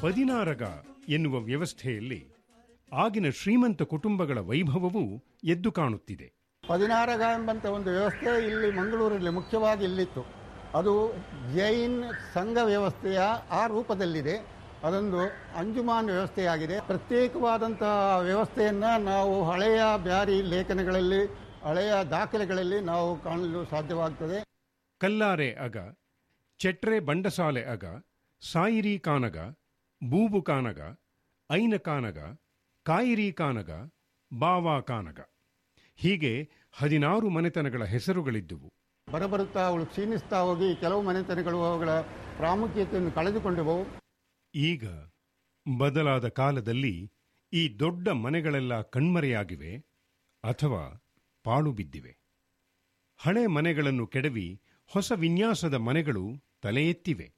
ಪದಿನಾರಗ ಎನ್ನುವ ವ್ಯವಸ್ಥೆಯಲ್ಲಿ ಆಗಿನ ಶ್ರೀಮಂತ ಕುಟುಂಬಗಳ ವೈಭವವು ಎದ್ದು ಕಾಣುತ್ತಿದೆ ಪದಿನಾರಗ ಎಂಬಂಥ ಒಂದು ವ್ಯವಸ್ಥೆ ಇಲ್ಲಿ ಮಂಗಳೂರಲ್ಲಿ ಮುಖ್ಯವಾಗಿ ಇಲ್ಲಿತ್ತು ಅದು ಜೈನ್ ಸಂಘ ವ್ಯವಸ್ಥೆಯ ಆ ರೂಪದಲ್ಲಿದೆ ಅದೊಂದು ಅಂಜುಮಾನ್ ವ್ಯವಸ್ಥೆಯಾಗಿದೆ ಪ್ರತ್ಯೇಕವಾದಂತಹ ವ್ಯವಸ್ಥೆಯನ್ನು ನಾವು ಹಳೆಯ ಬ್ಯಾರಿ ಲೇಖನಗಳಲ್ಲಿ ಹಳೆಯ ದಾಖಲೆಗಳಲ್ಲಿ ನಾವು ಕಾಣಲು ಸಾಧ್ಯವಾಗ್ತದೆ ಕಲ್ಲಾರೆ ಅಗ ಚೆಟ್ರೆ ಬಂಡಸಾಲೆ ಅಗ ಸಾಯಿರಿ ಕಾನಗ ಬೂಬು ಕಾನಗ ಐನ ಕಾನಗ ಕಾಯಿರಿ ಕಾನಗ ಬಾವಾ ಕಾನಗ ಹೀಗೆ ಹದಿನಾರು ಮನೆತನಗಳ ಹೆಸರುಗಳಿದ್ದುವು ಬರಬರುತ್ತಾ ಅವಳು ಕ್ಷೀಣಿಸ್ತಾ ಹೋಗಿ ಕೆಲವು ಮನೆತನಗಳು ಅವುಗಳ ಪ್ರಾಮುಖ್ಯತೆಯನ್ನು ಕಳೆದುಕೊಂಡವು ಈಗ ಬದಲಾದ ಕಾಲದಲ್ಲಿ ಈ ದೊಡ್ಡ ಮನೆಗಳೆಲ್ಲ ಕಣ್ಮರೆಯಾಗಿವೆ ಅಥವಾ ಪಾಳು ಬಿದ್ದಿವೆ ಹಳೆ ಮನೆಗಳನ್ನು ಕೆಡವಿ ಹೊಸ ವಿನ್ಯಾಸದ ಮನೆಗಳು ತಲೆ ಎತ್ತಿವೆ